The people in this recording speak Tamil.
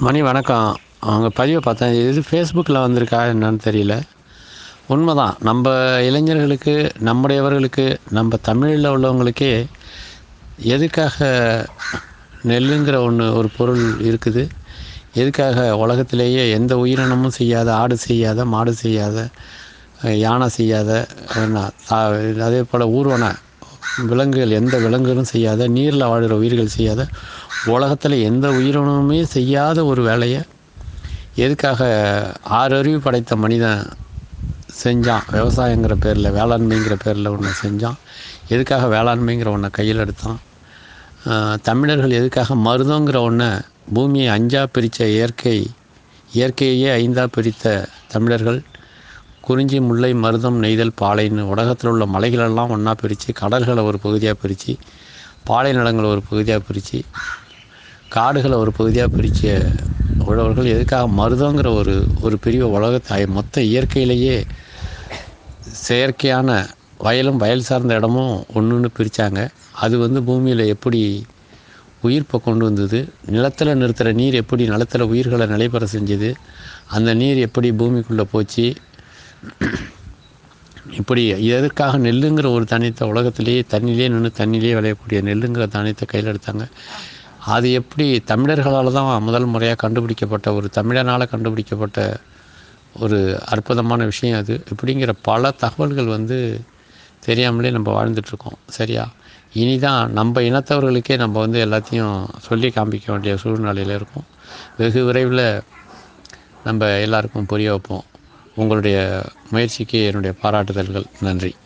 மணி வணக்கம் அவங்க பதிவை பார்த்தேன் இது ஃபேஸ்புக்கில் வந்திருக்கா என்னன்னு தெரியல உண்மைதான் நம்ம இளைஞர்களுக்கு நம்முடையவர்களுக்கு நம்ம தமிழில் உள்ளவங்களுக்கே எதுக்காக நெல்லுங்கிற ஒன்று ஒரு பொருள் இருக்குது எதுக்காக உலகத்திலேயே எந்த உயிரினமும் செய்யாத ஆடு செய்யாத மாடு செய்யாத அஹ், யானை செய்யாத என்ன, தா- அதே போல் ஊர்வன விலங்குகள் எந்த விலங்குகளும் செய்யாத நீரில் வாழ்கிற உயிர்கள் செய்யாத உலகத்தில் எந்த உயிரினமுமே செய்யாத ஒரு வேலையை எதுக்காக ஆறு அறிவு படைத்த மனிதன் செஞ்சான் விவசாயங்கிற பேரில் வேளாண்மைங்கிற பேரில் ஒன்று செஞ்சான் எதுக்காக வேளாண்மைங்கிற ஒன்றை கையில் எடுத்தான் ஆஹ் தமிழர்கள் எதுக்காக மருதங்கிற ஒன்றை பூமியை அஞ்சா பிரித்த இயற்கை இயற்கையே ஐந்தா பிரித்த தமிழர்கள் குறிஞ்சி முல்லை மருதம் நெய்தல் பாலைன்னு உலகத்தில் உள்ள மலைகளெல்லாம் ஒன்றா பிரித்து கடல்களை ஒரு பகுதியாக பிரித்து பாலை நிலங்களை ஒரு பகுதியாக பிரித்து காடுகளை ஒரு பகுதியாக பிரித்த உழவர்கள் எதுக்காக மருதங்கிற ஒரு ஒரு பிரிவை உலகத்தை மொத்த இயற்கையிலேயே செயற்கையான வயலும் வயல் சார்ந்த இடமும் ஒன்றுன்னு பிரித்தாங்க அது வந்து பூமியில் எப்படி உயிர்ப்பை கொண்டு வந்தது நிலத்தில் நிறுத்துகிற நீர் எப்படி நிலத்தில் உயிர்களை நிலைபெற செஞ்சது அந்த நீர் எப்படி பூமிக்குள்ளே போச்சு இப்படி எதற்காக நெல்லுங்கிற ஒரு தானியத்தை உலகத்திலேயே தண்ணியிலே நின்று தண்ணியிலே விளையக்கூடிய நெல்லுங்கிற தானியத்தை கையில் எடுத்தாங்க அது எப்படி தமிழர்களால் தான் முதல் முறையாக கண்டுபிடிக்கப்பட்ட ஒரு தமிழனால் கண்டுபிடிக்கப்பட்ட ஒரு அற்புதமான விஷயம் அது இப்படிங்கிற பல தகவல்கள் வந்து தெரியாமலே நம்ம வாழ்ந்துட்டுருக்கோம் சரியா இனி தான் நம்ம இனத்தவர்களுக்கே நம்ம வந்து எல்லாத்தையும் சொல்லி காண்பிக்க வேண்டிய சூழ்நிலையில் இருக்கும் வெகு விரைவில் நம்ம எல்லாருக்கும் புரிய வைப்போம் உங்களுடைய முயற்சிக்கு என்னுடைய பாராட்டுதல்கள் நன்றி